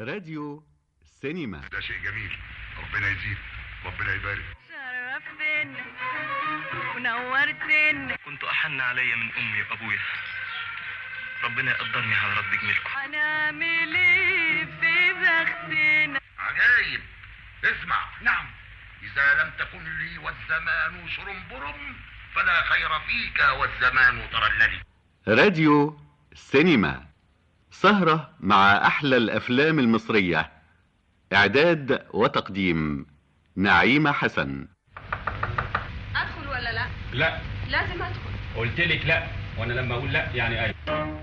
راديو سينما ده شيء جميل ربنا يزيد ربنا يبارك شرفتنا ونورتنا كنت أحن علي من أمي وأبويا ربنا يقدرني على رد جميلكم هنعمل ايه في بختنا عجايب اسمع نعم إذا لم تكن لي والزمان شرنبرم فلا خير فيك والزمان ترللي راديو سينما سهرة مع أحلى الأفلام المصرية إعداد وتقديم نعيمة حسن ادخل ولا لا لا لازم ادخل قلت لك لا وانا لما اقول لا يعني ايوه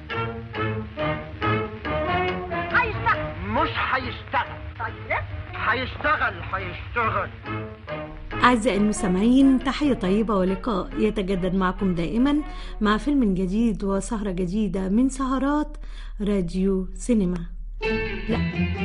هيشتغل مش هيشتغل طيب هيشتغل هيشتغل أعزائي المستمعين تحية طيبة ولقاء يتجدد معكم دائما مع فيلم جديد وسهرة جديدة من سهرات راديو سينما لا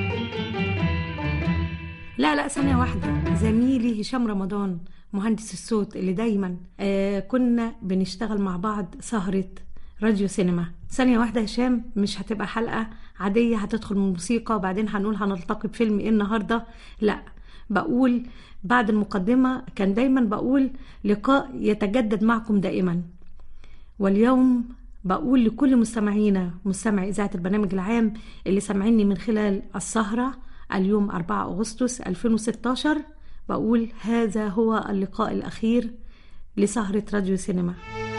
لا لا ثانية واحدة زميلي هشام رمضان مهندس الصوت اللي دايما آه كنا بنشتغل مع بعض سهرة راديو سينما ثانية واحدة هشام مش هتبقى حلقة عادية هتدخل من موسيقى وبعدين هنقول هنلتقي بفيلم ايه النهاردة لا بقول بعد المقدمة كان دايما بقول لقاء يتجدد معكم دائما واليوم بقول لكل مستمعينا مستمعي إذاعة البرنامج العام اللي سامعيني من خلال السهرة اليوم 4 أغسطس 2016 بقول هذا هو اللقاء الأخير لسهرة راديو سينما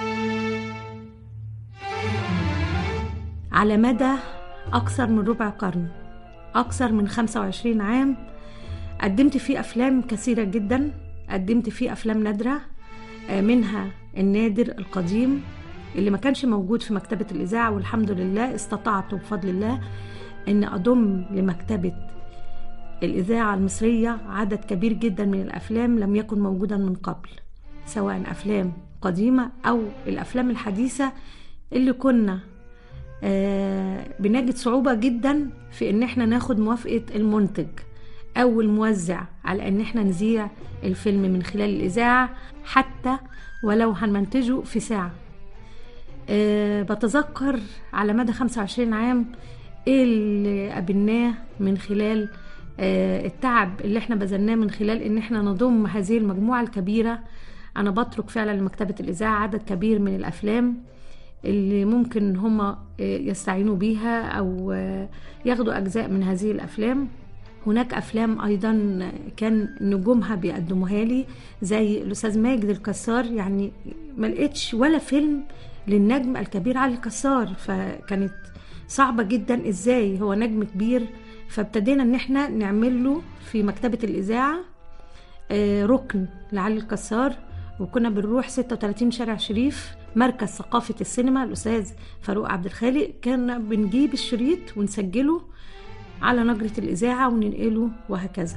على مدى أكثر من ربع قرن أكثر من 25 عام قدمت فيه أفلام كثيرة جدا قدمت فيه أفلام نادرة آه، منها النادر القديم اللي ما كانش موجود في مكتبة الإذاعة والحمد لله استطعت بفضل الله أن أضم لمكتبة الإذاعة المصرية عدد كبير جدا من الأفلام لم يكن موجودا من قبل سواء أفلام قديمة أو الأفلام الحديثة اللي كنا آه، بنجد صعوبة جدا في إن احنا ناخد موافقة المنتج أو الموزع على إن احنا نذيع الفيلم من خلال الإذاعة حتى ولو هنمنتجه في ساعة أه بتذكر على مدى 25 عام ايه اللي قابلناه من خلال أه التعب اللي احنا بذلناه من خلال ان احنا نضم هذه المجموعة الكبيرة انا بترك فعلا لمكتبة الاذاعة عدد كبير من الافلام اللي ممكن هم يستعينوا بيها او آه، ياخدوا اجزاء من هذه الافلام هناك افلام ايضا كان نجومها بيقدموها لي زي الاستاذ ماجد الكسار يعني ما لقيتش ولا فيلم للنجم الكبير علي الكسار فكانت صعبة جدا ازاي هو نجم كبير فابتدينا ان احنا نعمل له في مكتبة الاذاعة آه، ركن لعلي الكسار وكنا بنروح 36 شارع شريف مركز ثقافة السينما الأستاذ فاروق عبد الخالق كان بنجيب الشريط ونسجله على نجرة الإذاعة وننقله وهكذا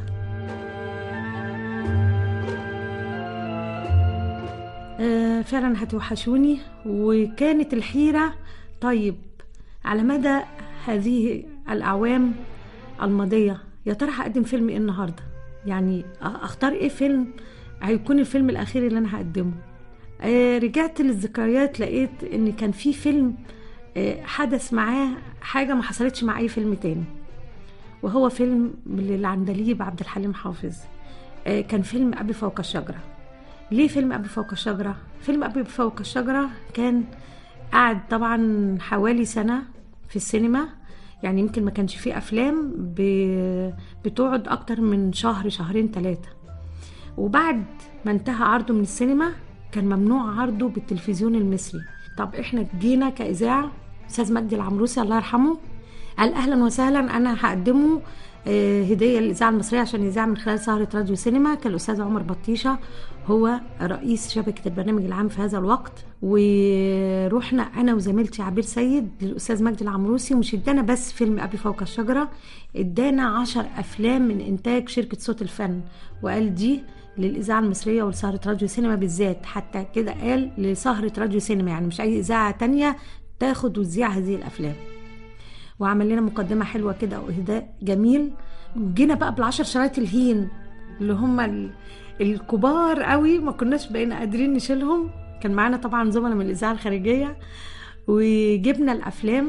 آه، فعلا هتوحشوني وكانت الحيرة طيب على مدى هذه الأعوام الماضية يا ترى هقدم فيلم ايه النهاردة يعني أ- اختار ايه فيلم هيكون الفيلم الأخير اللي أنا هقدمه آه، رجعت للذكريات لقيت ان كان في فيلم آه، حدث معاه حاجة ما حصلتش مع أي فيلم تاني وهو فيلم للعندليب عبد الحليم حافظ آه، كان فيلم أبي فوق الشجرة ليه فيلم أبي فوق الشجرة؟ فيلم أبي فوق الشجرة كان قعد طبعا حوالي سنة في السينما يعني يمكن ما كانش فيه أفلام ب- بتقعد أكتر من شهر شهرين ثلاثة وبعد ما انتهى عرضه من السينما كان ممنوع عرضه بالتلفزيون المصري طب احنا جينا كإذاعة أستاذ مجدي العمروسي الله يرحمه قال أهلا وسهلا أنا هقدمه آه، هدية للإذاعة المصرية عشان يذاع من خلال سهرة راديو سينما كان الأستاذ عمر بطيشة هو رئيس شبكة البرنامج العام في هذا الوقت ورحنا أنا وزميلتي عبير سيد للأستاذ مجدي العمروسي ومش ادانا بس فيلم أبي فوق الشجرة ادانا عشر أفلام من إنتاج شركة صوت الفن وقال دي للإذاعة المصرية ولسهرة راديو سينما بالذات حتى كده قال لسهرة راديو سينما يعني مش أي إذاعة تانية تاخد وتذيع هذه الأفلام وعمل لنا مقدمة حلوة كده وإهداء جميل وجينا بقى بالعشر شرايط الهين اللي هم ال- الكبار قوي ما كناش بقينا قادرين نشيلهم كان معانا طبعا زملاء من الإذاعة الخارجية وجبنا الأفلام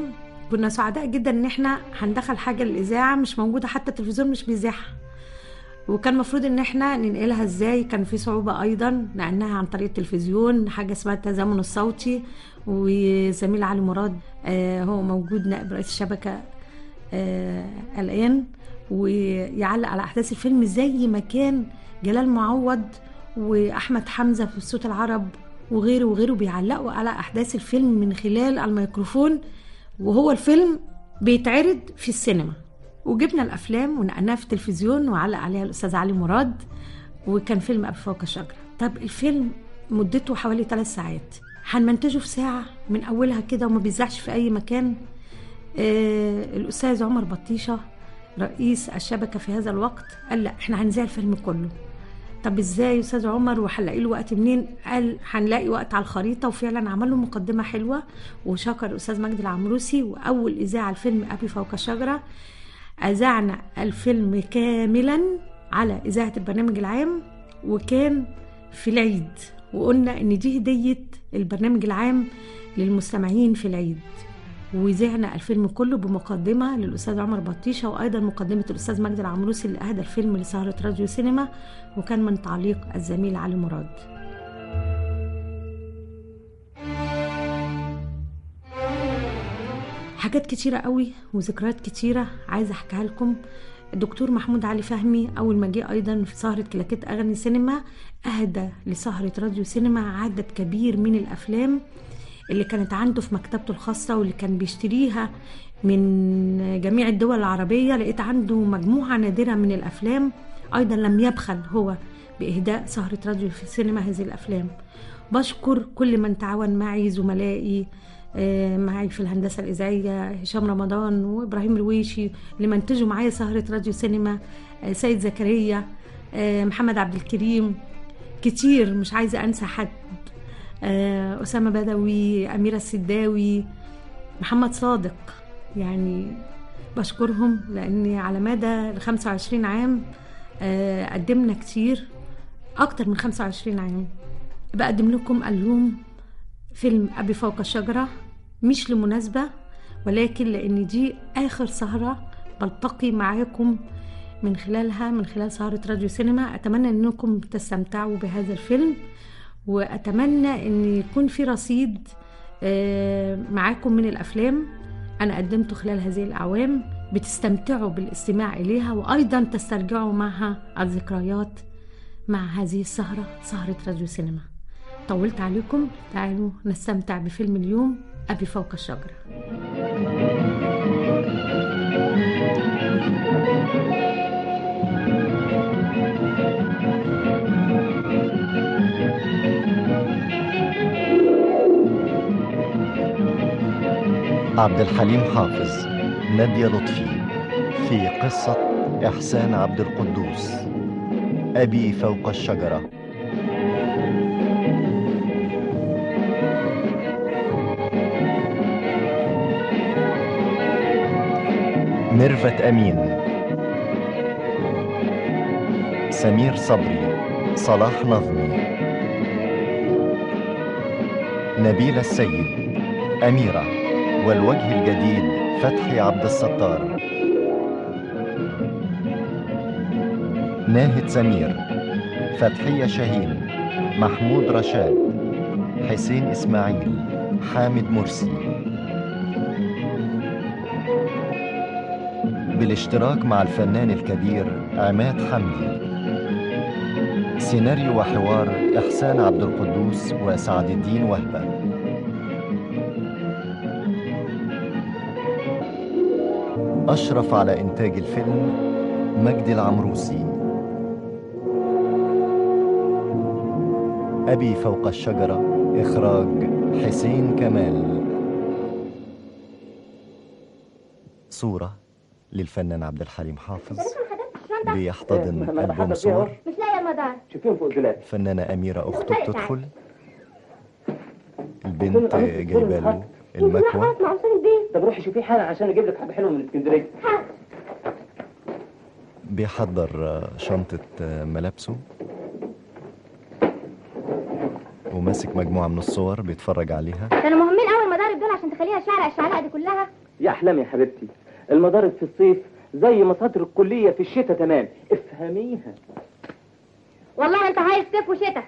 كنا سعداء جدا ان احنا هندخل حاجه الاذاعه مش موجوده حتى التلفزيون مش بيذاعها وكان المفروض ان احنا ننقلها ازاي كان في صعوبه ايضا لانها عن طريق التلفزيون حاجه اسمها التزامن الصوتي وزميل علي مراد آه هو موجود نائب رئيس الشبكه آه الان ويعلق على احداث الفيلم زي ما كان جلال معوض واحمد حمزه في صوت العرب وغيره وغيره بيعلقوا على احداث الفيلم من خلال الميكروفون وهو الفيلم بيتعرض في السينما وجبنا الافلام ونقلناها في التلفزيون وعلق عليها الاستاذ علي مراد وكان فيلم ابي فوق الشجره طب الفيلم مدته حوالي ثلاث ساعات هنمنتجه في ساعه من اولها كده وما بيذاعش في اي مكان آه الاستاذ عمر بطيشه رئيس الشبكه في هذا الوقت قال لا احنا هنذاع الفيلم كله طب ازاي يا استاذ عمر وهنلاقي له وقت منين قال هنلاقي وقت على الخريطه وفعلا عمل له مقدمه حلوه وشكر الاستاذ مجدي العمروسي واول اذاعه الفيلم ابي فوق الشجره اذعنا الفيلم كاملا على اذاعه البرنامج العام وكان في العيد وقلنا ان دي هديه البرنامج العام للمستمعين في العيد وذعنا الفيلم كله بمقدمة للأستاذ عمر بطيشة وأيضا مقدمة الأستاذ مجدي العمروسي اللي أهدى الفيلم لسهرة راديو سينما وكان من تعليق الزميل علي مراد حاجات كتيرة قوي وذكريات كتيرة عايزة أحكيها لكم الدكتور محمود علي فهمي أول ما جه أيضا في سهرة كلاكيت أغاني سينما أهدى لسهرة راديو سينما عدد كبير من الأفلام اللي كانت عنده في مكتبته الخاصة واللي كان بيشتريها من جميع الدول العربية لقيت عنده مجموعة نادرة من الأفلام أيضا لم يبخل هو بإهداء سهرة راديو في السينما هذه الأفلام بشكر كل من تعاون معي زملائي آه، معي في الهندسة الإذاعية هشام رمضان وإبراهيم الويشي اللي منتجوا معايا سهرة راديو سينما آه، سيد زكريا آه، محمد عبد الكريم كتير مش عايزة أنسى حد آه، أسامة بدوي أميرة السداوي محمد صادق يعني بشكرهم لأني على مدى ال 25 عام آه، قدمنا كتير أكتر من 25 عام بقدم لكم اليوم فيلم أبي فوق الشجرة مش لمناسبة ولكن لأن دي آخر سهرة بلتقي معاكم من خلالها من خلال سهرة راديو سينما أتمنى أنكم تستمتعوا بهذا الفيلم وأتمنى أن يكون في رصيد آه، معاكم من الأفلام أنا قدمته خلال هذه الأعوام بتستمتعوا بالاستماع إليها وأيضا تسترجعوا معها الذكريات مع هذه السهرة سهرة راديو سينما طولت عليكم تعالوا نستمتع بفيلم اليوم أبي فوق الشجرة عبد الحليم حافظ نادية لطفي في قصة إحسان عبد القدوس أبي فوق الشجرة ميرفت أمين سمير صبري صلاح نظمي نبيل السيد أميرة والوجه الجديد فتحي عبد الستار ناهد سمير فتحية شاهين محمود رشاد حسين إسماعيل حامد مرسي بالاشتراك مع الفنان الكبير عماد حمدي سيناريو وحوار إحسان عبد القدوس وسعد الدين وهبة أشرف على إنتاج الفيلم مجدي العمروسي أبي فوق الشجرة إخراج حسين كمال صورة للفنان عبد الحليم حافظ بيحتضن ألبوم صور مش لاقي المدار شوفيهم فوق الدولاب فنانة أميرة أخته بتدخل البنت جايبة له المكوى خلاص مع وصول البيت طب روحي شوفيه حالا عشان اجيب لك حاجه حلوه من اسكندريه بيحضر آه، شنطة آه، ملابسه وماسك مجموعة من الصور بيتفرج عليها كانوا مهمين قوي المدار دول عشان تخليها شعلق الشعلقه دي كلها يا احلام يا حبيبتي المدارس في الصيف زي مصادر الكليه في الشتاء تمام افهميها والله انت عايز صيف وشتاء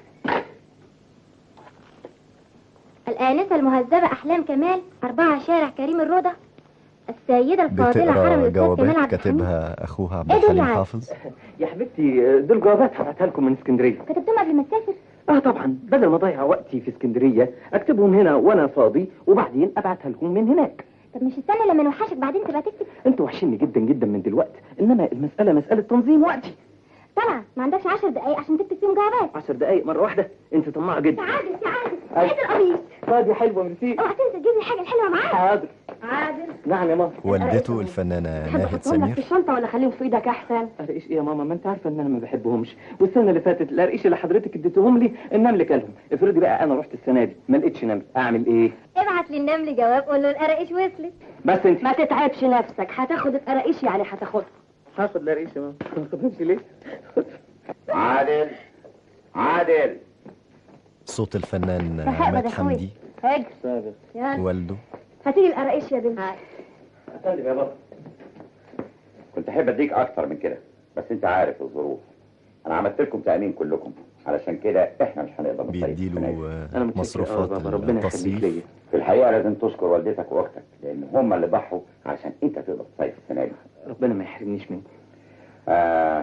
الآنسة المهذبة أحلام كمال أربعة شارع كريم الروضة السيدة الفاضلة حرم بتقرا الأستاذ كمال جوابات عبد الحميد كاتبها اخوها عبد إيه دول الحليم يعني؟ حافظ يا حبيبتي دول جوابات هبعتها لكم من اسكندريه كتبتهم قبل ما تسافر اه طبعا بدل ما اضيع وقتي في اسكندريه اكتبهم هنا وانا فاضي وبعدين ابعتها لكم من هناك طب مش استنى لما نوحشك بعدين تبقى تكتب انتوا وحشيني جدا جدا من دلوقتي انما المساله مساله تنظيم وقتي طبعا ما عندكش عشر دقايق عشان تكتب فيهم جوابات عشر دقايق مره واحده انت طماعه جدا عادل يا عادل أيوة. عيد القميص طيب يا حلوه ميرسي اوعى تنسى تجيب لي الحاجة الحلوة معاك حاضر عادل نعم يا ماما والدته الفنانة تحب ناهد احطهم لك سمير في الشنطة ولا خليهم في ايدك احسن قرقيش ايه يا ماما ما انت عارفه ان انا ما بحبهمش والسنه اللي فاتت القرقيش اللي حضرتك اديتهم لي النمل كلهم افرضي بقى انا رحت السنه دي ما لقيتش نمل اعمل ايه ابعت للنمل جواب قول له القراقيش وصلت بس انت ما تتعبش نفسك هتاخد القراقيش يعني هتاخدها هاخد القرقيش يا ماما ما تاخدهمش ليه عادل عادل صوت الفنان تحقق عماد ده خوي. حمدي هاج سابق يلا والده هاتيلي القراقيش يا بنت هتقلب يا بابا كنت احب اديك اكتر من كده بس انت عارف الظروف انا عملت لكم تامين كلكم علشان كده احنا مش هنقدر نصيف السنة دي. بيديله انا آه، متشكر مصروفات أوي يا بابا ربنا يخليك التصيف ليا في الحقيقه لازم تشكر والدتك واختك لان هم اللي ضحوا عشان انت تقدر تصيف السنه دي ربنا ما يحرمنيش منكم آه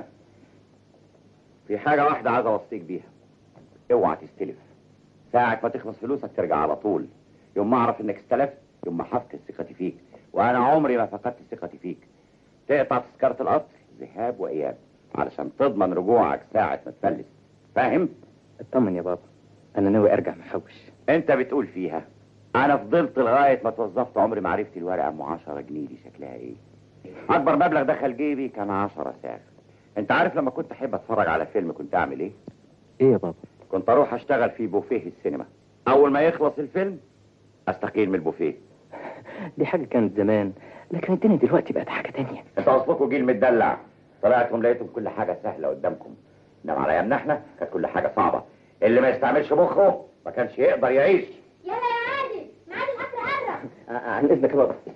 في حاجه واحده عايز اوصيك بيها اوعى تستلف ساعة ما تخلص فلوسك ترجع على طول يوم ما اعرف انك استلفت يوم ما هفقد ثقتي فيك وانا عمري ما فقدت ثقتي فيك تقطع تذكرة القطر ذهاب واياب علشان تضمن رجوعك ساعة ما تفلس فاهم؟ اطمن يا بابا انا ناوي ارجع محوش انت بتقول فيها انا فضلت لغاية ما توظفت عمري ما عرفت الورقة ام 10 جنيه دي شكلها ايه اكبر مبلغ دخل جيبي كان 10 ساغ انت عارف لما كنت احب اتفرج على فيلم كنت اعمل ايه ايه يا بابا كنت اروح اشتغل في بوفيه السينما اول ما يخلص الفيلم استقيل من البوفيه دي حاجه كانت زمان لكن الدنيا دلوقتي بقت حاجه تانية انتوا اصلكم جيل متدلع طلعتم لقيتم كل حاجه سهله قدامكم انما على ايامنا احنا كانت كل حاجه صعبه اللي ما يستعملش مخه ما كانش يقدر يعيش يلا يا عادل ميعاد القطر قرب ع- عن اذنك يا بابا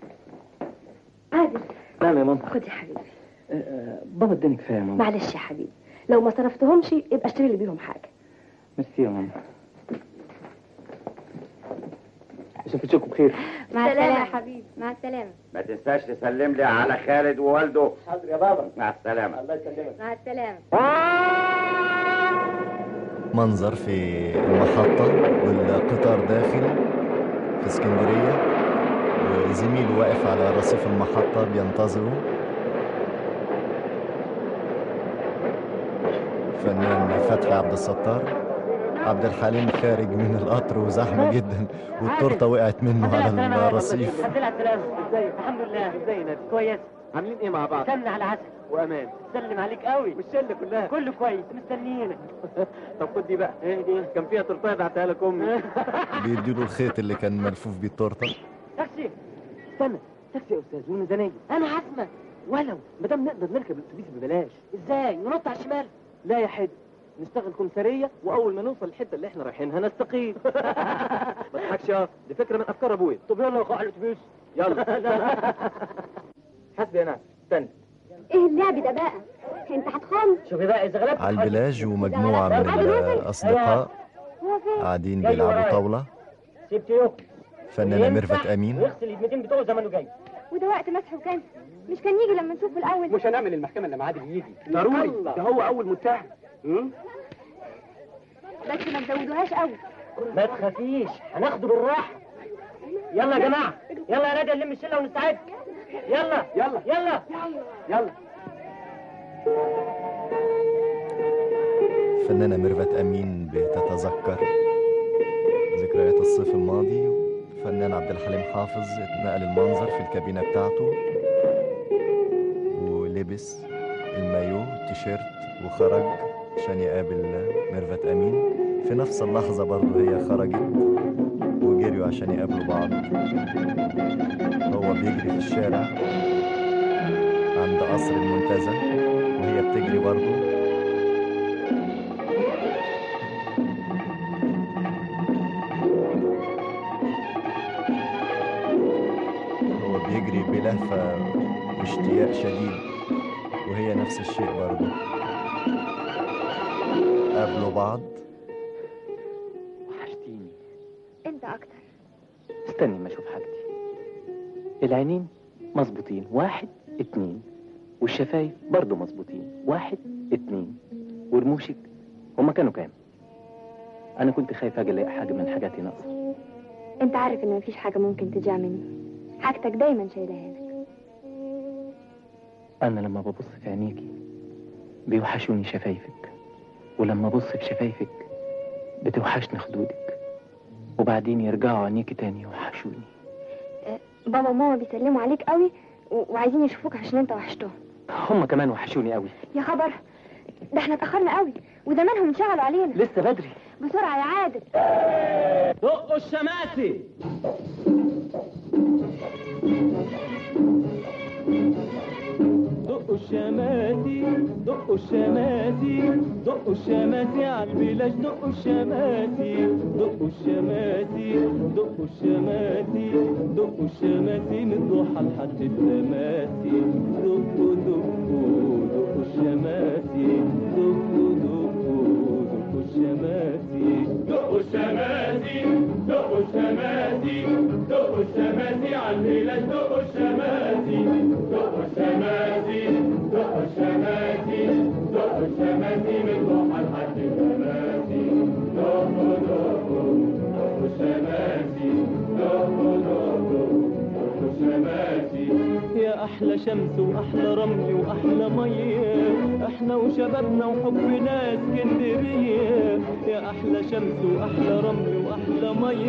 عادل نعم يا ماما خد يا حبيبي آه، آه، بابا اداني كفايه يا ماما معلش يا حبيبي لو ما صرفتهمش يبقى اشتري لي بيهم حاجة ميرسي يا ماما اشوفكم بخير مع السلامة يا حبيبي مع السلامة ما تنساش تسلم لي على خالد ووالده حاضر يا بابا مع السلامه الله يسلمك مع السلامة منظر في المحطة والقطار داخل في اسكندرية وزميله واقف على رصيف المحطة بينتظره فنان فتحي عبد الستار عبد الحليم خارج من القطر وزحمة جدا والتورتة وقعت منه على الرصيف الحمد لله على السلامة ازيك الحمد لله ازيك كويس عاملين ايه مع بعض سمنة على عسل وامان سلم عليك قوي والشله كلها كله كويس مستنيينك طب خد دي بقى ايه دي كان فيها تورتايه بعتها لك امي بيديله الخيط اللي كان ملفوف بيه التورتة تاكسي استنى تاكسي يا استاذ والميزانيه انا عازمه ولو ما دام نقدر نركب الاتوبيس ببلاش ازاي ننط على الشمال لا يا حد نشتغل كمثريه واول ما نوصل الحته اللي احنا رايحينها نستقيل ما تضحكش يا دي فكره من افكار ابويا طب يلا يا على الاتوبيس يلا حسبي انا استنى ايه اللعب ده بقى انت هتخون شوفي بقى اذا غلبت على البلاج ومجموعة من الأصدقاء هو فين قاعدين بيلعبوا طاولة سيبت يوم فنانة ميرفت أمين ويغسل اليدين بتوعه زمانه جاي وده وقت مسح وكان مش كان يجي لما نشوف الاول مش هنعمل المحكمة لما عادل يجي ضروري ده هو اول متهم بس ما تزودوهاش قوي ما تخافيش هناخده بالراحه يلا يا جماعه يلا يا نادي نلم الشله ونستعد يلا يلا يلا يلا فنانة ميرفت أمين بتتذكر ذكريات الصيف الماضي فنان عبد الحليم حافظ اتنقل المنظر في الكابينة بتاعته ولبس المايو التيشيرت وخرج عشان يقابل ميرفت أمين في نفس اللحظة برضه هي خرجت وجريوا عشان يقابلوا بعض هو بيجري في الشارع عند قصر المنتزه وهي بتجري برضه هو بيجري بلهفة واشتياق شديد وهي نفس الشيء برضه قابلوا بعض وحشتيني انت اكتر استني ما اشوف حاجتي العينين مظبوطين واحد اتنين والشفايف برضو مظبوطين واحد اتنين ورموشك هما كانوا كام انا كنت خايف اجي الاقي حاجه من حاجاتي ناقصه انت عارف ان مفيش حاجة ممكن تضيع مني حاجتك دايما شايلها لك انا لما ببص في عينيكي بيوحشوني شفايفك ولما ابص في شفايفك بتوحشني خدودك وبعدين يرجعوا عينيكي تاني يوحشوني بابا وماما بيسلموا عليك قوي و- وعايزين يشوفوك عشان انت وحشتهم هما كمان وحشوني قوي يا خبر ده احنا اتأخرنا قوي وزمانهم انشغلوا علينا لسه بدري بسرعة يا عادل دقوا الشماسي دقوا الشماسي دقوا الشماسي دقوا الشماسي على البلاش دقوا الشماسي دقوا الشماسي دقوا الشماسي دقوا الشماسي من ضحى لحد التماسي دقوا دقوا دقوا الشماسي دقوا دقوا دقوا الشماسي دقوا الشماسي دقوا الشماسي دقوا الشماسي على البلاش دقوا الشماسي دقوا الشماسي دقوا الشماسي دقوا الشماسي من ضحى لحد التماسي دقوا دقوا دقوا الشماسي دقوا دقوا دقوا الشماسي يا احلى شمس واحلى رمل واحلى ميه احنا وشبابنا وحبنا اسكندريه يا احلى شمس واحلى رمل واحلى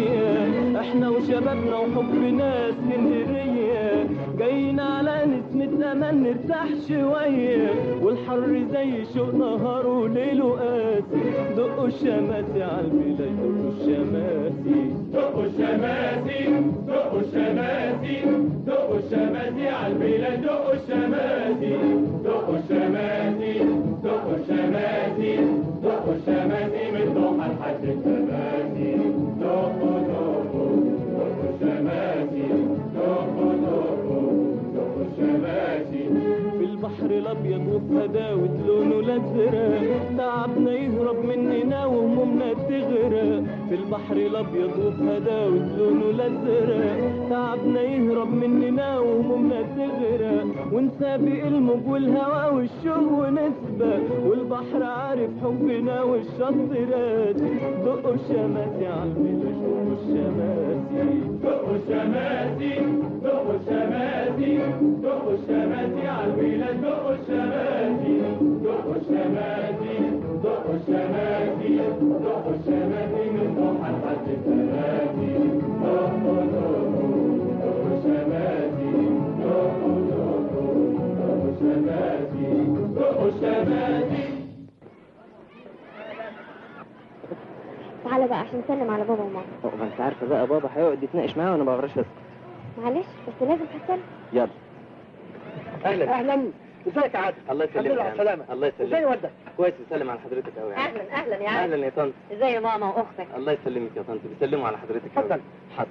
ميه احنا وشبابنا وحبنا اسكندريه جايين على نسمة امل نرتاح شويه والحر زي شوق نهار وليله قاسي دقوا الشماسي على البلاد دقوا الشماسي دقوا الشماسي دقوا الشماسي دقوا الشماسي على البلاد دقوا الشماسي دقوا الشماسي دقوا الشماسي دقوا الشماسي من ضحى لحد التماسي دقوا دقوا دقوا الشماسي دقوا دقوا دقوا الشماسي في البحر الابيض وفي هداوة لونه الازرق تعبنا يهرب مننا وهمومنا تغرق في البحر الابيض وفي هداوة لونه الازرق تعبنا يهرب مننا وهمومنا تغرق ونسابق الموج والهوا والشوق ونسبة والبحر عارف حبنا والشط راسي دقوا الشماسي على البلاش دقوا الشماسي دقوا الشماسي دقوا الشماسي دقوا الشماسي على البلاد دقوا الشماسي دقوا الشماسي دقوا الشماسي دقوا الشماسي من ضحى لحد التماسي دقوا دقوا دقوا الشماسي دقوا دقوا دقوا الشماسي دقوا الشماسي تعالى بقى عشان نسلم على بابا وماما ما انت عارفه بقى بابا هيقعد يتناقش معايا وانا ما بقدرش اسكت معلش بس لازم تسلم يلا اهلا اهلا ازيك يا عادل الله الحمد لله على السلامة الله ازاي والدك كويس بيسلم على حضرتك قوي اهلا اهلا يا عم اهلا يا طنط ازاي ماما واختك الله يسلمك يا طنط بيسلموا على حضرتك اتفضل. حاضر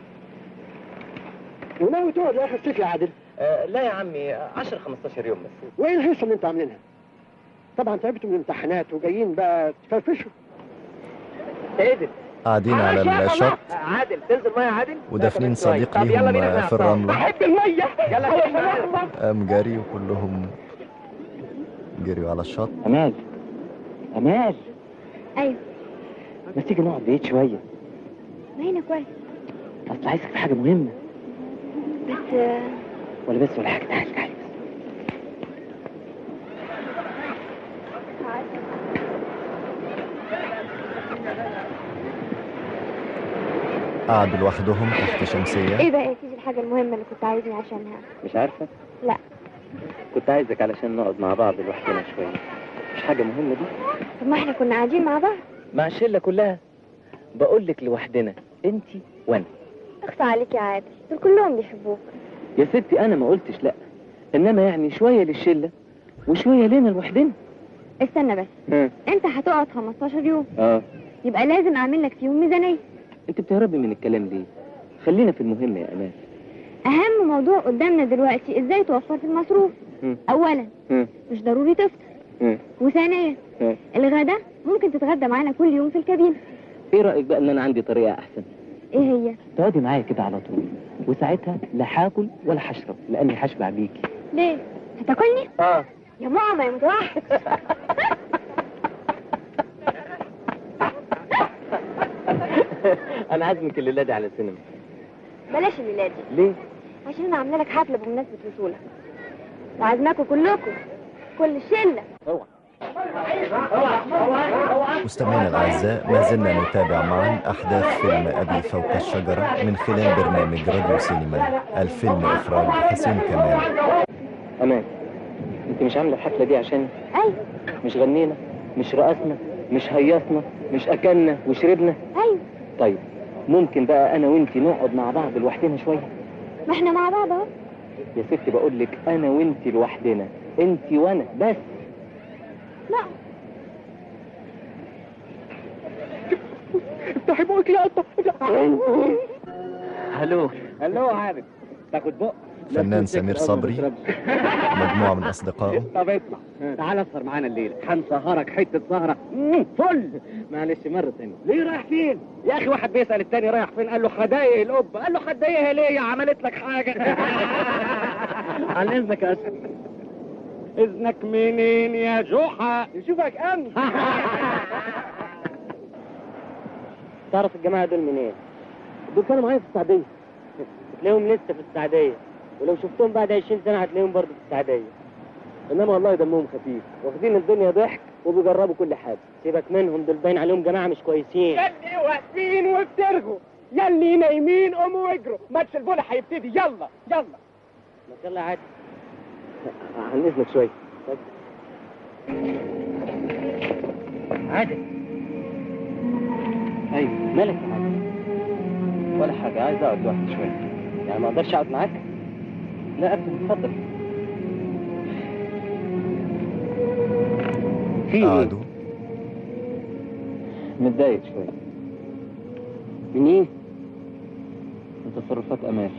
وناوي تقعد لاخر سكه يا عادل آه لا يا عمي 10 15 يوم بس وايه الهيصه اللي انتوا عاملينها طبعا تعبتوا من الامتحانات وجايين بقى تفرفشوا عادل قاعدين على الشط عادل تنزل ميه يا عادل ودافنين صديق ليهم في الرملة بحب الميه يلا قام جري وكلهم جريوا على الشط امال امال ايوه ما تيجي نقعد بعيد شويه ما هنا كويس اصل عايزك في حاجه مهمه بس آه، ولا بس ولا حاجه تعالي تعالي قعدوا لوحدهم تحت شمسية ايه بقى يا سيدي الحاجة المهمة اللي كنت عايزني عشانها مش عارفه لا كنت عايزك علشان نقعد مع بعض لوحدنا شويه مش حاجه مهمه دي طب ما احنا كنا قاعدين مع بعض مع الشله كلها بقول لك لوحدنا انت وانا اخفى عليك يا عادل دول كلهم بيحبوك يا ستي انا ما قلتش لا انما يعني شويه للشله وشويه لنا لوحدنا استنى بس ها انت هتقعد 15 يوم اه يبقى لازم اعمل لك فيهم ميزانية انت بتهربي من الكلام ليه خلينا في المهم يا امان اهم الموضوع قدامنا دلوقتي ازاي توفر في المصروف مم. اولا مم. مش ضروري تفطر مم. وثانيا مم. الغدا ممكن تتغدى معانا كل يوم في الكابينة ايه رايك بقى ان انا عندي طريقه احسن ايه هي تقعدي معايا كده على طول وساعتها لا هاكل ولا هشرب لاني هشبع بيكي ليه هتاكلني اه يا ماما يا متوحد انا عازمك الليله دي على السينما بلاش الليله دي ليه عشان انا عامله لك حفله بمناسبه وصولك وعازماكم كلكم كل الشله مستمعينا الأعزاء ما زلنا نتابع معا أحداث فيلم أبي فوق الشجرة من خلال برنامج راديو سينما الفيلم إخراج حسين كمال امان انت مش عامله الحفله دي عشان ايوه مش غنينا مش رقصنا مش هيصنا مش اكلنا وشربنا ايوه طيب ممكن بقى انا وانت نقعد مع بعض لوحدنا شويه ما احنا مع بعض اهو يا ستي بقول لك انا وانت لوحدنا انت وانا بس لا افتحي بقك يا قطه هلو هلو عارف تاخد بق فنان سمير صبري مجموعة من أصدقائه طب اطلع تعال اسهر معانا الليله هنسهرك حته سهره مم، فل معلش مره ثانيه ليه رايح فين يا اخي واحد بيسال التاني رايح فين قال له هدايق القبه قال له هتضايقها ليه يا عملت لك حاجه على اذنك يا اسد اذنك منين يا جحا يشوفك امن تعرف الجماعه دول منين دول كانوا معايا في السعوديه تلاقيهم لسه في السعوديه ولو شفتهم بعد 20 سنه هتلاقيهم برضه في السعوديه انما والله دمهم خفيف واخدين الدنيا ضحك وبيجربوا كل حاجه سيبك منهم دول باين عليهم جماعه مش كويسين يلي واقفين وبترغوا يلي نايمين قوموا واجروا ماتش الفولي هيبتدي يلا يلا ما شاء الله عادي عن اذنك شويه عادل ايوه مالك يا عادل ولا حاجه عايز اقعد لوحدي شويه يعني ما اقدرش اقعد معاك لا ابدا اتفضل في ايه قعدوا متضايق شويه من ايه من تصرفات امال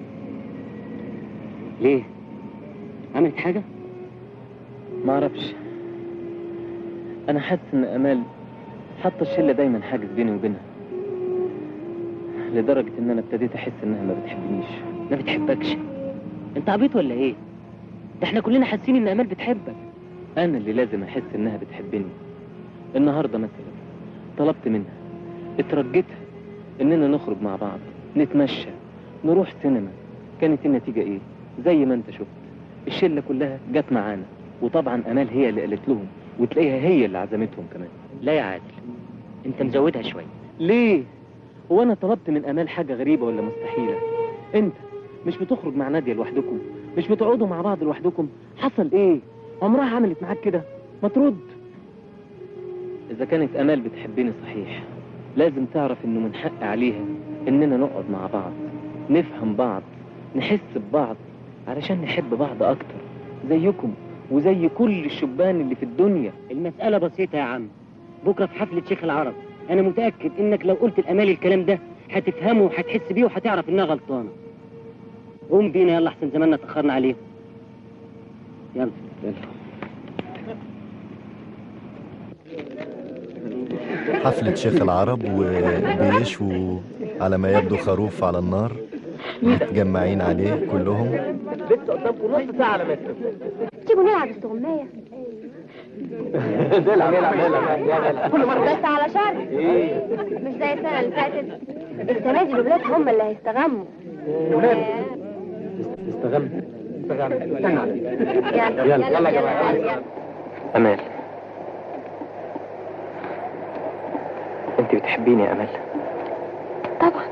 ليه عملت حاجه ما اعرفش انا حاسس ان امال حاطه الشله دايما حاجز بيني وبينها لدرجه ان انا ابتديت احس انها ما بتحبنيش ما بتحبكش انت عبيط ولا ايه ده احنا كلنا حاسين ان امال بتحبك انا اللي لازم احس انها بتحبني النهارده مثلا طلبت منها اترجيتها اننا نخرج مع بعض نتمشى نروح سينما كانت النتيجه ايه زي ما انت شفت الشله كلها جت معانا وطبعا امال هي اللي قالت لهم وتلاقيها هي اللي عزمتهم كمان لا يا عادل انت مزودها شويه ليه هو انا طلبت من امال حاجه غريبه ولا مستحيله انت مش بتخرج مع ناديه لوحدكم مش بتقعدوا مع بعض لوحدكم حصل ايه عمرها عملت معاك كده ما ترد اذا كانت امال بتحبني صحيح لازم تعرف انه من حق عليها اننا نقعد مع بعض نفهم بعض نحس ببعض علشان نحب بعض اكتر زيكم وزي كل الشبان اللي في الدنيا المسألة بسيطة يا عم بكرة في حفلة شيخ العرب أنا متأكد إنك لو قلت الأمال الكلام ده هتفهمه وهتحس بيه وهتعرف إنها غلطانة قوم بينا يلا أحسن زماننا اتأخرنا عليه يلا يلا حفلة شيخ العرب وبيشوا على ما يبدو خروف على النار متجمعين عليه كلهم لسه قدامكم نص ساعه على متر تيجوا نلعب استغماية نلعب نلعب نلعب كل مرة بس على شرط مش زي السنة اللي فاتت السنة دي الولاد هم اللي هيستغموا استغم استغم استنى عليك يلا يلا، يلا يلا يا يلا جماعة. يلا امال انت بتحبيني يا امال طبعا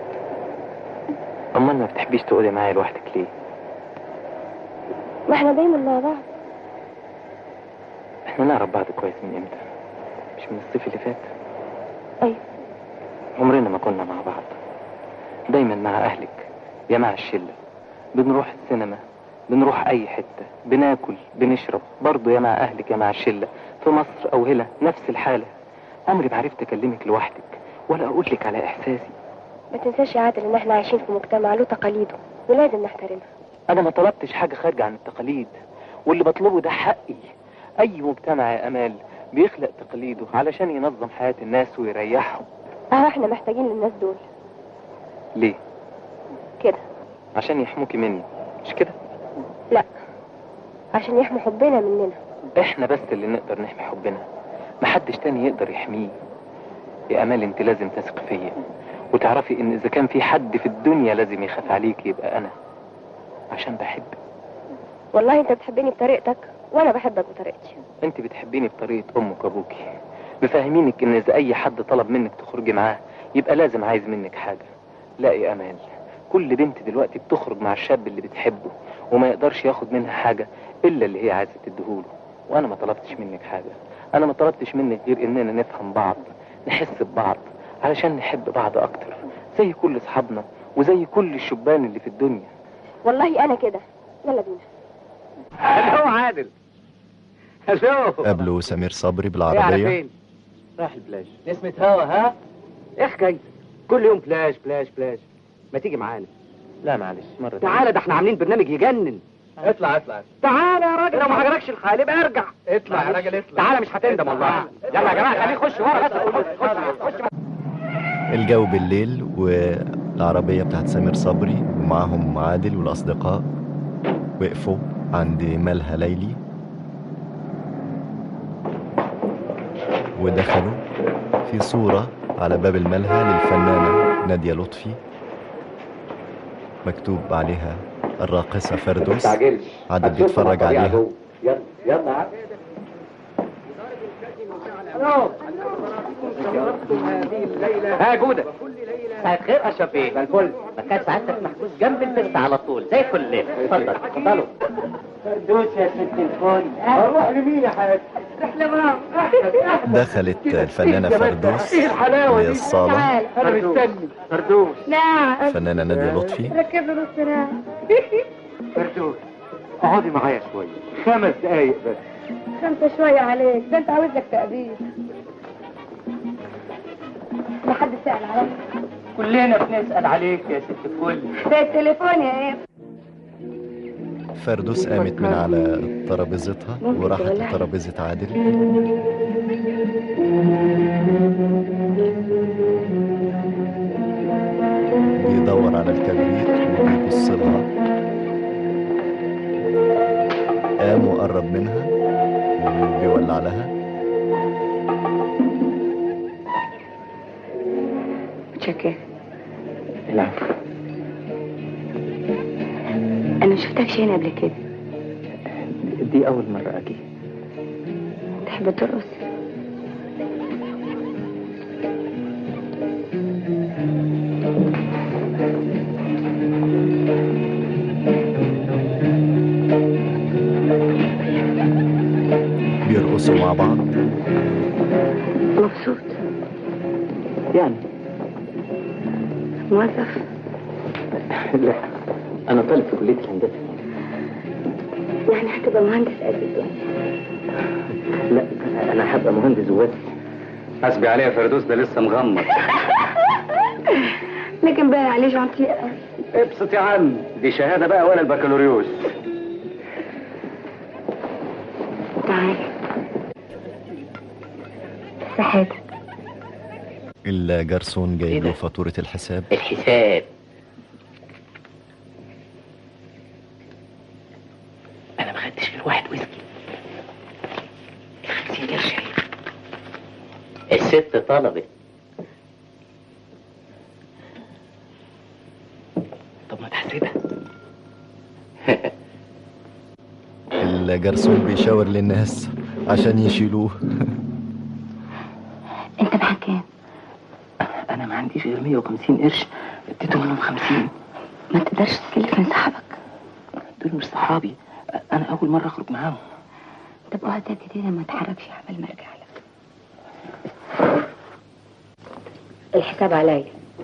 امال ما بتحبيش تقعدي معايا لوحدك ليه ما احنا دايما مع بعض احنا نعرف بعض كويس من امتى مش من الصيف اللي فات ايوه عمرنا ما كنا مع بعض دايما مع اهلك يا مع الشله بنروح السينما بنروح اي حته بناكل بنشرب برضه يا مع اهلك يا مع الشله في مصر او هنا نفس الحاله عمري ما عرفت اكلمك لوحدك ولا اقول لك على احساسي ما تنساش يا عادل ان احنا عايشين في مجتمع له تقاليده ولازم نحترمها انا ما طلبتش حاجة خارجة عن التقاليد واللي بطلبه ده حقي اي مجتمع يا امال بيخلق تقاليده علشان ينظم حياة الناس ويريحهم اه احنا محتاجين للناس دول ليه كده عشان يحموكي مني مش كده لا عشان يحموا حبنا مننا احنا بس اللي نقدر نحمي حبنا محدش تاني يقدر يحميه يا امال انت لازم تثق فيا وتعرفي ان اذا كان في حد في الدنيا لازم يخاف عليك يبقى انا عشان بحبك والله انت بتحبني بطريقتك وانا بحبك بطريقتي انت بتحبيني بطريقة امك وابوكي مفهمينك ان اذا اي حد طلب منك تخرجي معاه يبقى لازم عايز منك حاجة لا يا امال كل بنت دلوقتي بتخرج مع الشاب اللي بتحبه وما يقدرش ياخد منها حاجة الا اللي هي عايزة تديهوله وانا ما طلبتش منك حاجة انا ما طلبتش منك غير اننا نفهم بعض نحس ببعض علشان نحب بعض اكتر زي كل اصحابنا وزي كل الشبان اللي في الدنيا والله انا كده يلا بينا هلو عادل هلو قابله سمير صبري ايه على بالعربية فين؟ رايح البلاج نسمة هوا ها؟ ايه حكايتك؟ كل يوم بلاج بلاج بلاج ما تيجي معانا لا معلش مرة تعالى ده احنا عاملين برنامج يجنن اطلع اطلع تعالى يا راجل لو ما عجبكش الحال يبقى ارجع اطلع يا راجل اطلع تعالى مش هتندم والله يلا يا جماعه خليه يخش ورا بس خش خش الجو بالليل والعربية بتاعت سمير صبري ومعاهم عادل والأصدقاء وقفوا عند ملهى ليلي ودخلوا في صورة على باب الملهى للفنانة نادية لطفي مكتوب عليها الراقصة فردوس تعجلش عادل بيتفرج عليها يلا يلا عادل. ها جودة مساء الخير اشرف ايه زي الفل مكان سعادتك محجوز جنب البنت على طول زي كل ليل اتفضل اتفضلوا فردوس يا ست الكل اروح لمين يا حاج دخلت الفنانة فردوس ايه الحلاوه هي دي الصالة انا مستني فردوس نعم الفنانة نادية لطفي ركب له نص ساعة فردوس اقعدي معايا شويه خمس دقايق بس خمسة شوية عليك ده انت عاوز لك تقدير ما حد سأل عليك كلنا بنسأل عليك يا ست الكل ده التليفون يا ايه فردوس قامت من على ترابيزتها وراحت لترابيزة عادل بيدور على الكبريت وبيبص لها قام وقرب منها وبيولع لها متشكر العفو انا شفتكش هنا قبل كده دي اول مرة اجي تحب ترقص بيرقصوا مع بعض مبسوط يعني موظف لا انا طالب في كلية الهندسة يعني هتبقى مهندس قد الدنيا لا انا هبقى مهندس وبس حسبي عليها فردوس ده لسه مغمض لكن باين عليه جونتي قوي ابسط يا عم دي شهادة بقى ولا البكالوريوس تعال صحتك الجرسون جايب له فاتورة الحساب الحساب انا ما خدتش غير واحد ويسكي 50 قرش الست طلبت طب ما تحسبها الجرسون بيشاور للناس عشان يشيلوه انت معاك كام انا ما عنديش غير 150 قرش اديته منهم 50 ما تقدرش تسلف من صاحبك دول مش صحابي انا اول مره اخرج معاهم طب اقعد ساكت هنا ما تحركش عبال ما ارجع لك الحساب عليا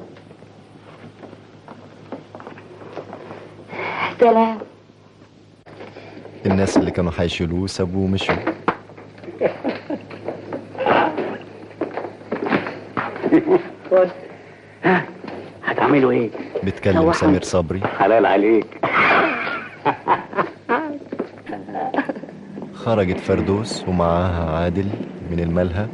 سلام الناس اللي كانوا هيشيلوه سابوه ومشوا هتعملوا ايه بتكلم سواحة. سمير صبري حلال عليك خرجت فردوس ومعاها عادل من الملهى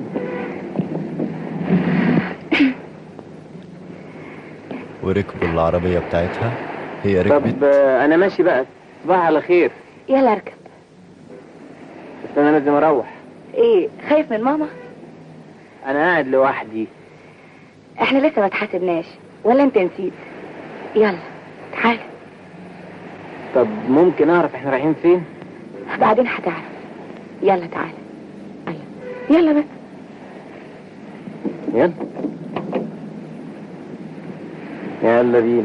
وركبوا العربية بتاعتها هي ركبت طب آه، انا ماشي بقى صباح على خير يلا اركب بس انا لازم اروح ايه خايف من ماما انا قاعد لوحدي احنا لسه ما اتحاسبناش ولا انت نسيت يلا تعال طب ممكن اعرف احنا رايحين فين بعدين هتعرف يلا تعال يلا يلا بس يلا يلا بينا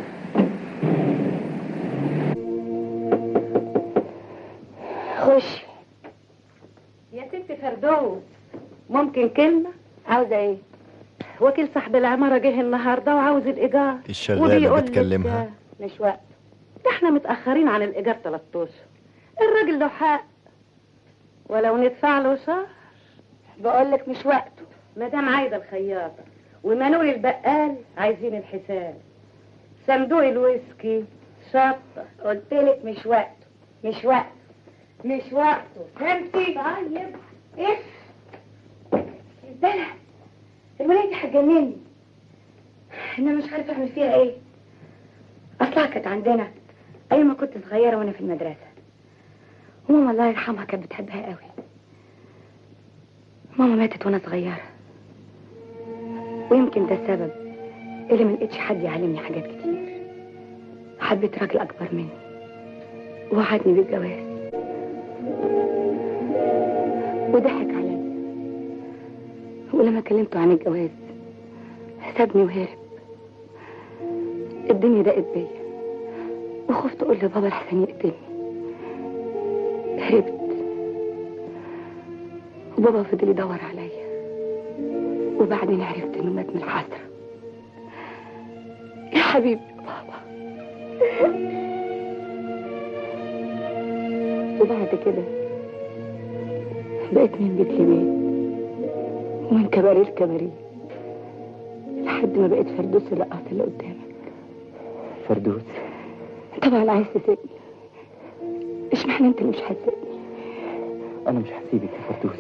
خش يا ست فردوس ممكن كلمة عاوزة ايه وكيل صاحب العمارة جه النهاردة وعاوز الإيجار الشغالة وبيقول لك بتكلمها مش وقت ده احنا متأخرين عن الإيجار 13 الراجل له حق ولو ندفع له شهر بقول لك مش وقته مدام عايدة الخياطة ومنول البقال عايزين الحساب صندوق الويسكي شطة قلت لك مش وقته مش وقته مش وقته فهمتي طيب ايه البلد الولاية دي هتجنني انا مش عارفه اعمل فيها ايه اصلها كانت عندنا ايام ما كنت صغيره وانا في المدرسه وماما الله يرحمها كانت بتحبها قوي ماما ماتت وانا صغيره ويمكن ده السبب اللي ما لقيتش حد يعلمني حاجات كتير حبيت راجل اكبر مني ووعدني بالجواز وضحك عليا ولما كلمته عن الجواز سابني وهرب الدنيا ضاقت بيا وخفت اقول لبابا لحسن يقتلني هربت وبابا فضل يدور عليا وبعدين عرفت انه مات من الحسره يا حبيبي بابا وبعد كده بقيت من بيت لبيت ومن كباريه لكباريه لحد ما بقيت فردوس اللقاط اللي قدامك فردوس طبعا عايز تسيبني اشمعنى انت اللي مش هتسيبني انا مش هسيبك يا فردوس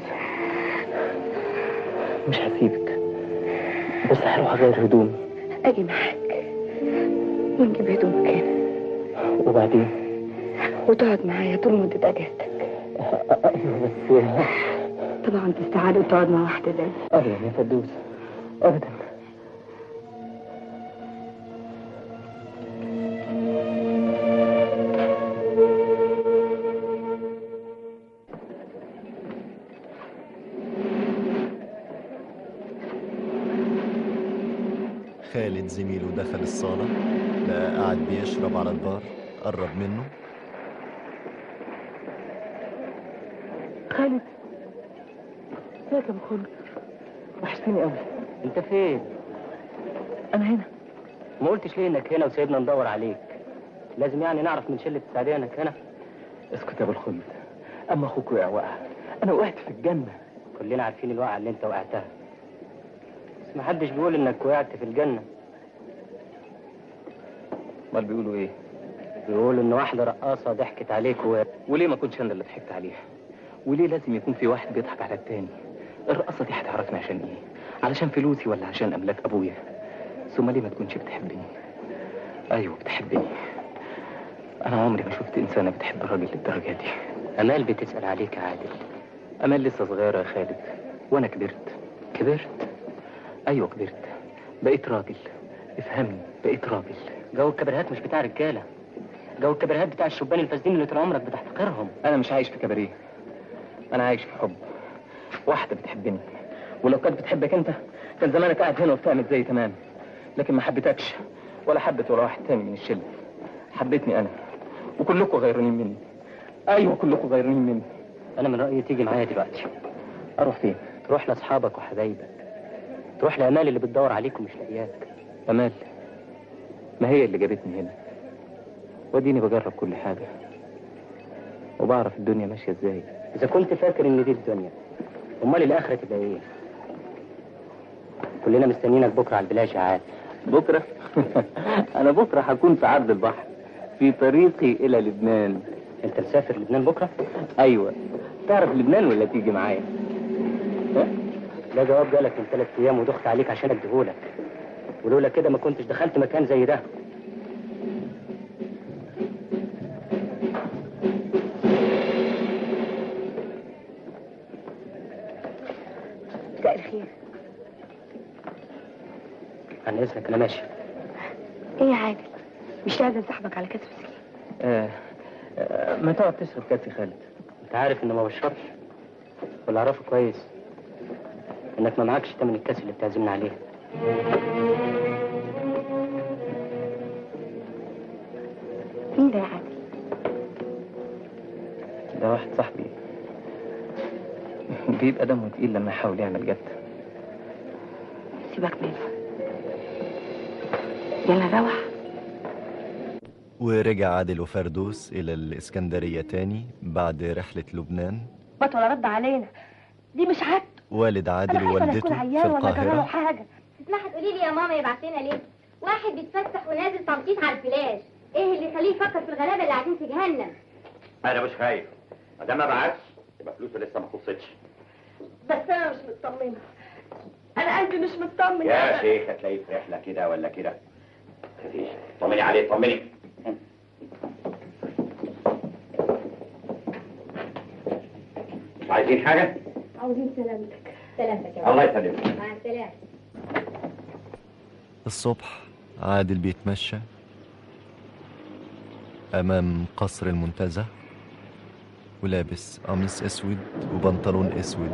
مش هسيبك بس هروح اغير هدومي اجي معاك ونجيب هدومك هنا وبعدين وتقعد معايا طول مدة اجازتك ايوه بس طبعا تستعاد وتقعد مع واحدة زي ابدا يا فردوس ابدا خالد زميله دخل الصالة لقى قاعد بيشرب على البار قرب منه خالد ازيك يا ابو خالد وحشتني قوي انت فين؟ انا هنا ما قلتش ليه انك هنا وسايبنا ندور عليك لازم يعني نعرف من شلة السعدية انك هنا اسكت يا ابو الخلد اما اخوك وقع وقع انا وقعت في الجنه كلنا عارفين الوقعة اللي انت وقعتها بس محدش بيقول انك وقعت في الجنة امال بيقولوا ايه بيقول ان واحدة رقاصة ضحكت عليك و... وليه ما كنتش انا اللي ضحكت عليها وليه لازم يكون في واحد بيضحك على التاني الرقاصه دي هتعرفني عشان ايه علشان فلوسي ولا عشان املاك ابويا ثم ليه ما تكونش بتحبني ايوه بتحبني انا عمري ما شفت انسانه بتحب راجل للدرجه دي امال بتسأل عليك يا عادل امال لسه صغيره يا خالد وانا كبرت كبرت ايوه كبرت بقيت راجل افهمني بقيت راجل جو الكبريهات مش بتاع رجالة جو الكبريهات بتاع الشبان الفاسدين اللي طول عمرك بتحتقرهم انا مش عايش في كباريه انا عايش في حب واحده بتحبني ولو كانت بتحبك انت كان زمانك قاعد هنا وبتعمل زي تمام لكن ما حبيتكش ولا حبت ولا واحد تاني من الشله حبيتني انا وكلكم غيرانين مني ايوه كلكم غيرانين مني انا من رأيي تيجي معايا دلوقتي اروح فين تروح لاصحابك وحبايبك تروح لامال اللي بتدور عليك ومش لاقياك امال ما هي اللي جابتني هنا واديني بجرب كل حاجه وبعرف الدنيا ماشيه ازاي اذا كنت فاكر ان دي الدنيا امال الاخره تبقى ايه كلنا مستنيينك بكره على البلاش يا عاد بكرة أنا بكرة هكون في عرض البحر في طريقي إلى لبنان انت مسافر لبنان بكره أيوة تعرف لبنان ولا تيجي معايا؟ ها؟ ده جواب جالك من ثلاث ايام ودخت عليك عشان اديهولك ولولا كده ما كنتش دخلت مكان زي ده مساء الخير عن اذنك انا ماشي ايه يا عادل مش لازم صاحبك على كتف سكين آه آه ما تقعد تشرب كاتي خالد انت عارف ان ما بشربش واللي اعرفه كويس انك ما معكش تمن الكاس اللي بتعزمنا عليه مين ده يا عادل ده واحد صاحبي بيبقى دمه تقيل لما يحاول يعمل جد سيبك منه يلا نروح ورجع عادل وفردوس إلى الإسكندرية تاني بعد رحلة لبنان بط ولا رد علينا دي مش عادة والد عادل انا خايفه لا يكون ووالدته في عيان ولا جراله القاهرة حاجه تسمحي تقولي لي يا ماما يبعت لنا ليه واحد بيتفسح ونازل تنطيط على الفلاش ايه اللي يخليه يفكر في الغلابه اللي قاعدين في جهنم انا مش خايف ما دام ما بعتش يبقى فلوسه لسه ما خلصتش بس انا مش مطمنه انا قلبي مش مطمن يا شيخ هتلاقيه في رحله كده ولا كده مفيش طمني عليه طمني مش عايزين حاجه عاوزين سلامتك سلامتك يا الله ماما. يسلمك مع السلامه الصبح عادل بيتمشى أمام قصر المنتزه ولابس قميص أسود وبنطلون أسود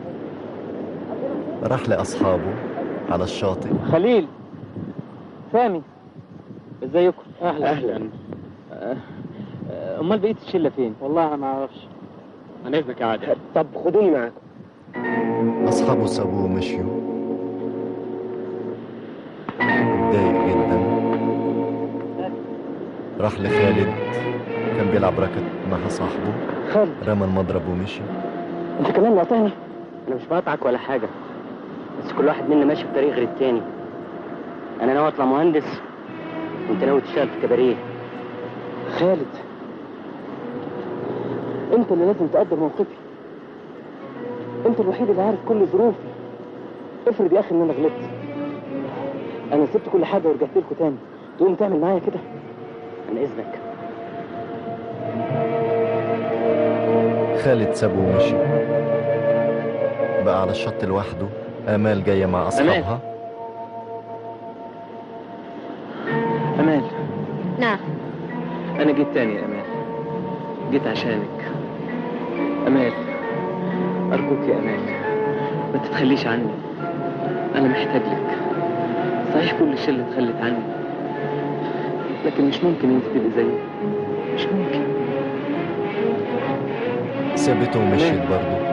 راح لأصحابه على الشاطئ خليل سامي ازيكم اهلا اهلا آه، آه، امال بقيه الشله فين والله انا ما اعرفش عن اذنك يا عادل طب خدوني معاكم أصحابه سابوه ومشيوا اتضايق جدا راح لخالد كان بيلعب راكت مع صاحبه خالد رمى المضرب ومشي انت كمان قاطعني انا مش بقطعك ولا حاجه بس كل واحد منا ماشي في طريق غير التاني انا ناوي اطلع مهندس وانت ناوي تشتغل في كباريه خالد انت اللي لازم تقدر موقفي انت الوحيد اللي عارف كل ظروفي افرض يا اخي ان انا غلطت انا سبت كل حاجه ورجعت لكم تاني تقوم تعمل معايا كده عن اذنك خالد سابه ومشي بقى على الشط لوحده آمال جاية مع أصحابها امال نعم انا جيت تاني يا امال جيت عشانك امال ارجوك يا امال ما تتخليش عني انا محتاج لك صحيح كل الشله اتخلت عني لكن مش ممكن انت تبقي زيي مش ممكن سابته ومشيت برضه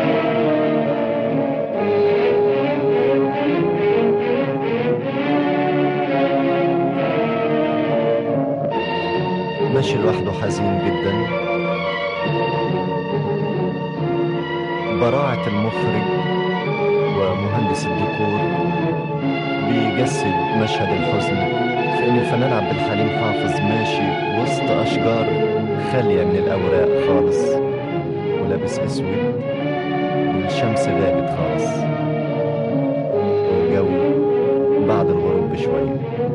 ماشي لوحده حزين جدا براعة المخرج ومهندس الديكور بيجسد مشهد الحزن في ان الفنان عبد الحليم حافظ ماشي وسط اشجار خالية من الاوراق خالص ولابس اسود والشمس غابت خالص والجو بعد الغروب بشوية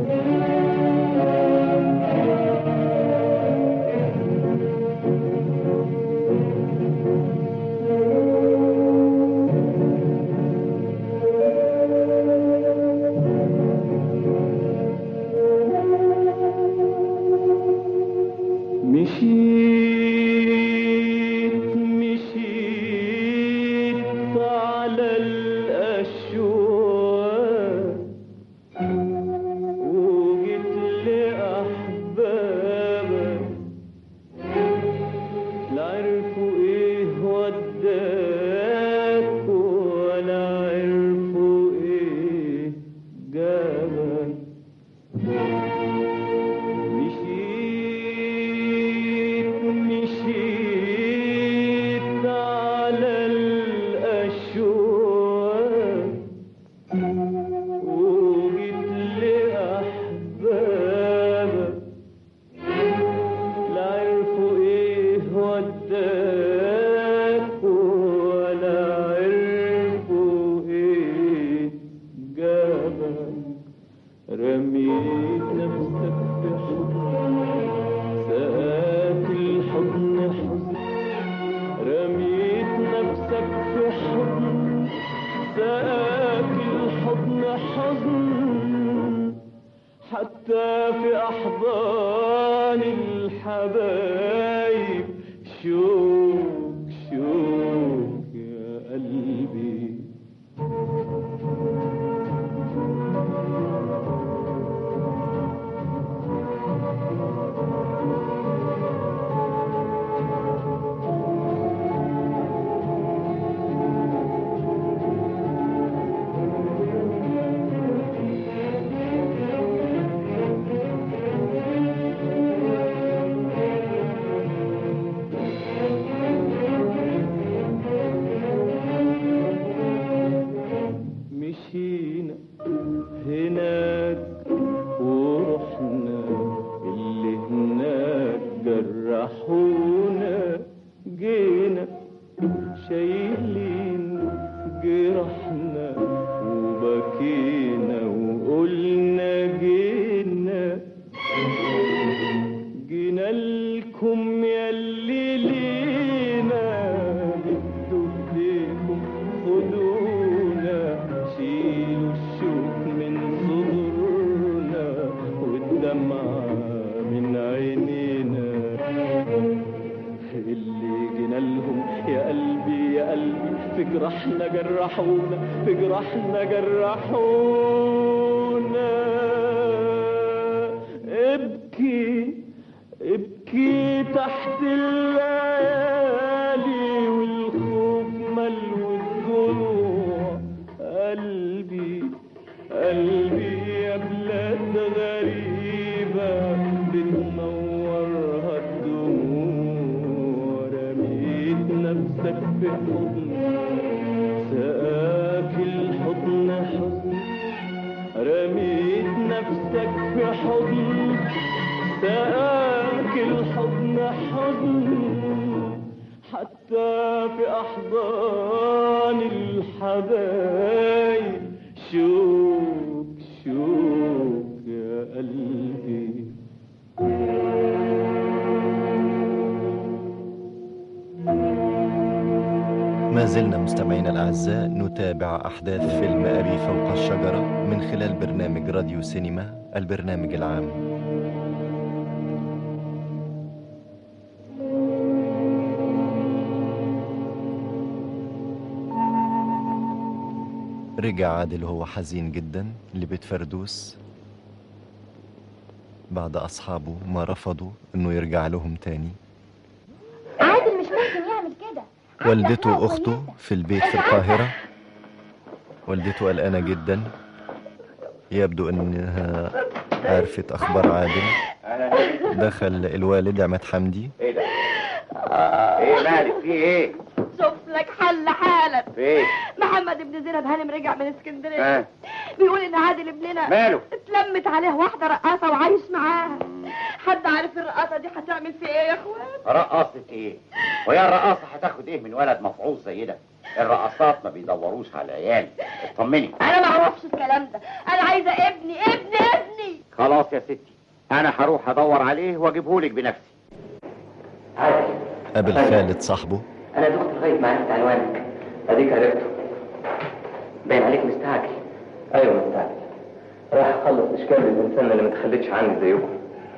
مشيت مشيت على الأشواق وجيت لأحبابك لا عرفوا إيه وداك ولا عرفوا إيه جابك مشيت الحبايب شوق شوق يا قلبي مشينا هناك ورحنا اللي هناك جرحونا جينا شايلين جرحنا وبكينا وقلنا جينا جينا لكم ياللي لينا بدوا ايديكم خدونا شيلوا الشوك من صدورنا والدمعة من عينينا اللي جينا لهم يا قلبي يا قلبي في جرحنا جرحونا في جرحنا جرحونا ابكي ابكي تحت الليالي والخوف ملو الضلوع قلبي قلبي يا بلاد غريبة بتنورها الدموع رميت نفسك في حضن سقاك الحضن حضن رميت نفسك في حضن سقاك الحضن حضن حتى في أحضان الحبايب شوق شوق يا قلبي ما زلنا مستمعينا الأعزاء نتابع أحداث فيلم أبي فوق الشجرة من خلال برنامج راديو سينما البرنامج العام رجع عادل وهو حزين جدا لبيت فردوس بعد أصحابه ما رفضوا إنه يرجع لهم تاني عادل مش ممكن يعمل كده والدته وأخته في البيت في القاهرة والدته قلقانة جدا يبدو إنها عرفت أخبار عادل دخل الوالد عماد حمدي ايه ده؟ ايه مالك في ايه؟ شوف لك حل حالا في ايه؟ محمد ابن زينب هانم رجع من اسكندريه آه. بيقول ان عادل ابننا ماله؟ اتلمت عليه واحده رقاصه وعايش معاها حد عارف الرقاصه دي هتعمل فيه ايه يا اخوان رقاصة ايه؟ وهي الرقاصة هتاخد ايه من ولد مفعوص زي ده؟ الرقاصات ما بيدوروش على العيال اطمني انا ما اعرفش الكلام ده انا عايزه ابني ابني ابني خلاص يا ستي انا هروح ادور عليه واجيبهولك بنفسي قابل خالد صاحبه انا دخت لغايه ما عرفت عنوانك اديك عرفته باين عليك مستعجل ايوه مستعجل راح اخلص اشكال الانسان اللي ما تخليتش عني زيكم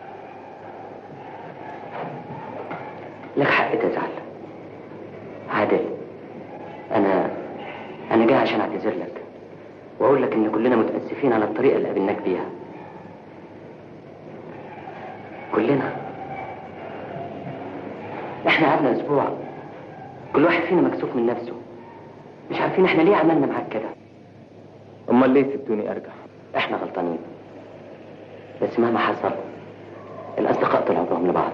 لك حق تزعل عادل انا انا جاي عشان اعتذر لك واقول لك ان كلنا متاسفين على الطريقه اللي قابلناك بيها كلنا احنا قعدنا اسبوع كل واحد فينا مكسوف من نفسه مش عارفين احنا ليه عملنا معاك كده امال ليه سبتوني ارجع احنا غلطانين بس مهما حصل الاصدقاء طول عمرهم لبعض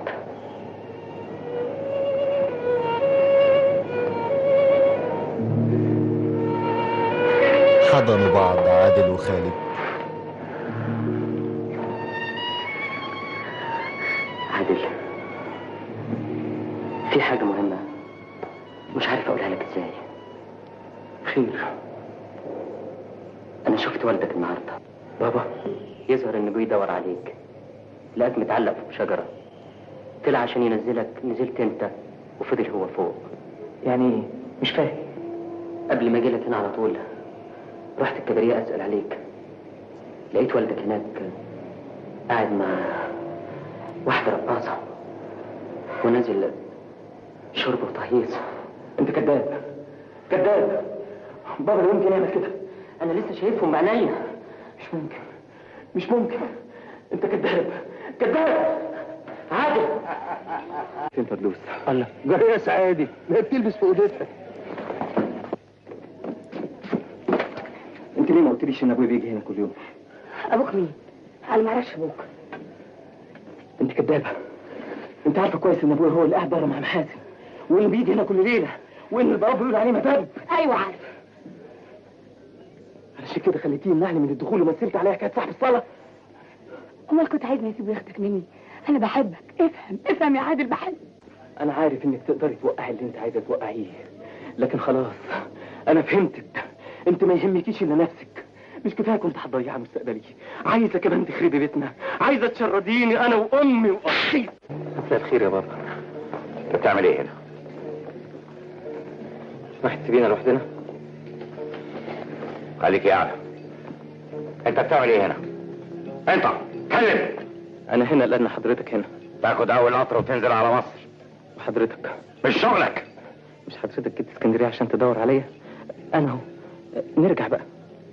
حضنوا بعض عادل وخالد عادل في حاجة مهمة مش عارف أقولها لك إزاي خير أنا شفت والدك النهاردة بابا يظهر إنه بيدور عليك لقاك متعلق في شجرة طلع عشان ينزلك نزلت أنت وفضل هو فوق يعني مش فاهم قبل ما أجيلك هنا على طول رحت الكبرية أسأل عليك لقيت والدك هناك قاعد مع واحدة رقاصة ونازل شرب وتهييص انت كذاب كذاب بابا لا يمكن يعمل كده انا لسه شايفهم بعينيا مش ممكن مش ممكن انت كذاب كذاب عادل فين فردوس الله جايه يا سعادي ما هي بتلبس في اوضتها انت ليه ما قلتليش ان ابويا بيجي هنا كل يوم ابوك مين انا ما اعرفش ابوك انت كدابه انت عارفه كويس ان ابويا هو اللي قاعد بره مع محاسن وانه بيجي هنا كل ليله وان البواب بيقول عليه مدب ايوه عارف علشان كده خليتيه يمنعني من الدخول ومثلت عليها كانت صاحب الصلاه امال كنت عايزني اسيب ياخدك مني انا بحبك افهم افهم يا عادل بحبك انا عارف انك تقدري توقعي اللي انت عايزه توقعيه لكن خلاص انا فهمتك انت ما يهمكيش الا نفسك مش كفايه كنت هتضيعي مستقبلي عايزه كمان تخربي بيتنا عايزه تشرديني انا وامي واختي مساء الخير يا بابا انت بتعمل ايه هنا؟ راح تسيبينا لوحدنا خليك قاعدة انت بتعمل ايه هنا؟ انت اتكلم انا هنا لان حضرتك هنا تاخد اول قطر وتنزل على مصر وحضرتك مش شغلك مش حضرتك جيت اسكندريه عشان تدور عليا انا اهو نرجع بقى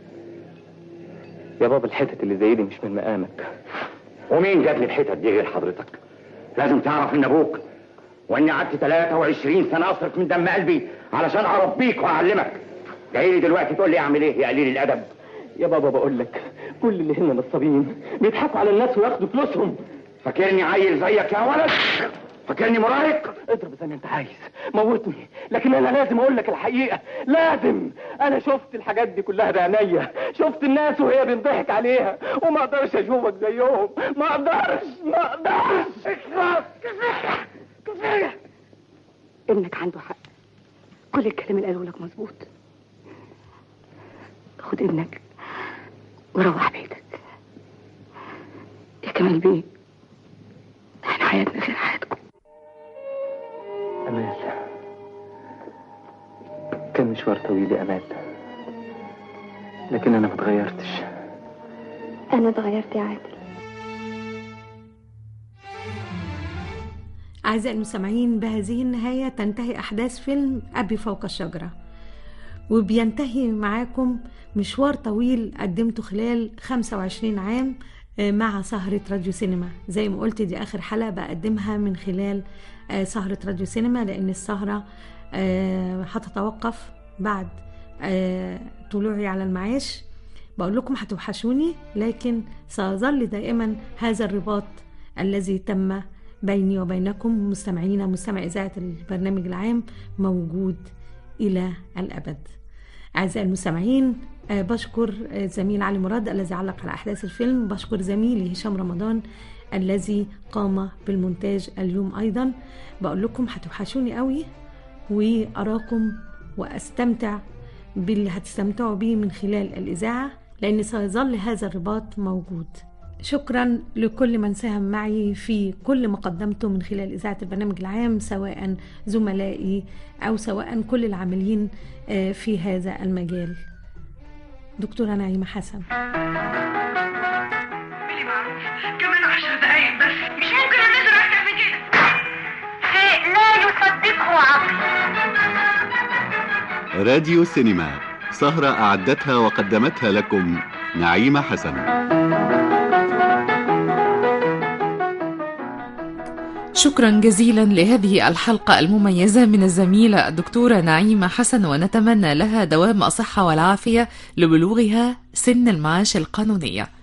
يا بابا الحتت اللي زي دي مش من مقامك ومين جاب لي الحتت دي غير حضرتك؟ لازم تعرف ان ابوك واني قعدت 23 سنه اصرف من دم قلبي علشان اربيك واعلمك جاي لي دلوقتي تقول لي اعمل ايه يا قليل الادب يا بابا بقول لك كل اللي هنا نصابين بيضحكوا على الناس وياخدوا فلوسهم فاكرني عيل زيك يا ولد فاكرني مراهق اضرب زي ما انت عايز موتني لكن انا لازم اقول لك الحقيقه لازم انا شفت الحاجات دي كلها بعينيا شفت الناس وهي بينضحك عليها وما اقدرش اشوفك زيهم ما اقدرش ما اقدرش خلاص كفايه كفايه ابنك عنده حق كل الكلام اللي قاله لك مظبوط خد ابنك وروح بيتك يا كمال بيه احنا حياتنا غير حياتكم امال كان مشوار طويل يا امال لكن انا ما اتغيرتش انا اتغيرت يا عادل أعزائي المستمعين بهذه النهاية تنتهي أحداث فيلم أبي فوق الشجرة وبينتهي معاكم مشوار طويل قدمته خلال 25 عام آه، مع سهرة راديو سينما زي ما قلت دي آخر حلقة بقدمها من خلال آه، سهرة راديو سينما لأن السهرة آه، هتتوقف بعد آه، طلوعي على المعاش بقول لكم هتوحشوني لكن سيظل دائما هذا الرباط الذي تم بيني وبينكم مستمعينا مستمع إذاعة البرنامج العام موجود إلى الأبد أعزائي المستمعين آه، بشكر آه، زميل علي مراد الذي علق على أحداث الفيلم بشكر زميلي هشام رمضان الذي قام بالمونتاج اليوم أيضا بقول لكم هتوحشوني قوي وأراكم وأستمتع باللي هتستمتعوا بيه من خلال الإذاعة لأن سيظل هذا الرباط موجود شكرا لكل من ساهم معي في كل ما قدمته من خلال إذاعة البرنامج العام سواء زملائي أو سواء كل العاملين آه، في هذا المجال دكتورة نعيمة حسن اعملي معروف كمان عشر دقايق بس مش ممكن انزل اكتر من كده شيء لا يصدقه عقل راديو سينما سهرة أعدتها وقدمتها لكم نعيمة حسن شكرا جزيلا لهذه الحلقة المميزة من الزميلة الدكتورة نعيمة حسن ونتمنى لها دوام الصحة والعافية لبلوغها سن المعاش القانونية